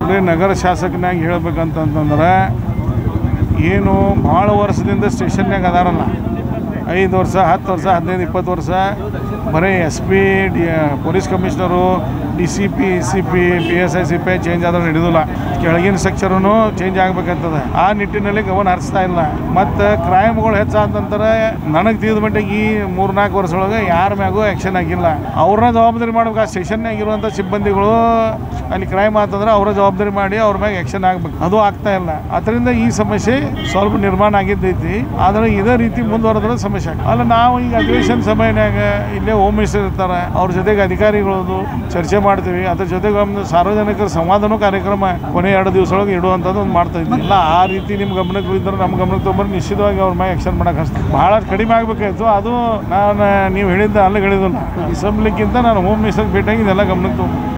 ಅಂದ್ರೆ ನಗರ ಶಾಸಕನಾಗಿ ಹೇಳ್ಬೇಕಂತಂತಂದ್ರೆ ಏನು ಭಾಳ ವರ್ಷದಿಂದ ಸ್ಟೇಷನ್ಯಾಗ ಅದಾರಲ್ಲ ಐದು ವರ್ಷ ಹತ್ತು ವರ್ಷ ಹದಿನೈದು ಇಪ್ಪತ್ತು ವರ್ಷ ಬರೀ S P D police commissioner D C P C P P S I C P change ಆದ್ರೆ ನಡೆಯೋದಿಲ್ಲ ಕೆಳಗಿನ ಸೆಕ್ಷರೂ ಚೇಂಜ್ ಆಗ್ಬೇಕಂತದ ಆ ನಿಟ್ಟಿನಲ್ಲಿ ಗಮನ ಹರಿಸ್ತಾ ಇಲ್ಲ ಮತ್ತು ಕ್ರೈಮ್ಗಳು ಹೆಚ್ಚಾದ ನಂತರ ನನಗೆ ತಿಳಿದ ಮಟ್ಟಿಗೆ ಈ ಮೂರ್ನಾಲ್ಕು ವರ್ಷದೊಳಗೆ ಯಾರ ಮ್ಯಾಗೂ ಆ್ಯಕ್ಷನ್ ಆಗಿಲ್ಲ ಅವ್ರನ್ನ ಜವಾಬ್ದಾರಿ ಮಾಡ್ಬೇಕು ಆ ಸ್ಟೇಷನ್ನಾಗ ಇರುವಂಥ ಸಿಬ್ಬಂದಿಗಳು ಅಲ್ಲಿ ಕ್ರೈಮ್ ಆತಂದ್ರೆ ಅವರ ಜವಾಬ್ದಾರಿ ಮಾಡಿ ಅವ್ರ ಮ್ಯಾಗ ಆ್ಯಕ್ಷನ್ ಆಗ್ಬೇಕು ಅದು ಆಗ್ತಾ ಇಲ್ಲ ಅದರಿಂದ ಈ ಸಮಸ್ಯೆ ಸ್ವಲ್ಪ ನಿರ್ಮಾಣ ಆಗಿದ್ದೈತಿ ಆದರೆ ಇದೇ ರೀತಿ ಮುಂದುವರೆದ್ರೆ ಸಮಸ್ಯೆ ಆಗ ಅಲ್ಲ ನಾವು ಈಗ ಅಧಿವೇಶನ ಸಮಯನಾಗ ಇಲ್ಲೇ ಹೋಮ್ ಮಿನಿಸ್ಟರ್ ಇರ್ತಾರೆ ಅವ್ರ ಜೊತೆಗೆ ಅಧಿಕಾರಿಗಳದು ಚರ್ಚೆ ಮಾಡ್ತೀವಿ ಅದ್ರ ಜೊತೆಗೆ ಒಂದು ಸಾರ್ವಜನಿಕರ ಸಂವಾದನೂ ಕಾರ್ಯಕ್ರಮ ಕೊನೆ ಎರಡು ದಿವಸ ಒಳಗೆ ಇಡುವಂಥದ್ದು ಒಂದು ಮಾಡ್ತಾ ಇದ್ವಿ ಇಲ್ಲ ಆ ರೀತಿ ನಿಮ್ಮ ಗಮನಕ್ಕೆ ಬಿದ್ದರೆ ನಮ್ಮ ಗಮನಕ್ಕೆ ತೊಗೊಂಬರು ನಿಶ್ಚಿತವಾಗಿ ಅವ್ರ ಮ್ಯಾಗ ಆ್ಯಕ್ಷನ್ ಮಾಡಕ್ಕೆ ಹಚ್ತೀವಿ ಭಾಳ ಕಡಿಮೆ ಆಗಬೇಕಾಯ್ತು ಅದು ನಾನು ನೀವು ಹೇಳಿದ್ದ ಅಲ್ಲ ಹೇಳಿದಿಲ್ಲ ಅಸೆಂಬ್ಲಿಕ್ಕಿಂತ ನಾನು ಹೋಮ್ ಮಿನಿಸ್ಟರ್ ಭೇಟಿಯಾಗಿ ಇದೆಲ್ಲ ಗಮನಕ್ಕೆ ತೊಗೊಂಡು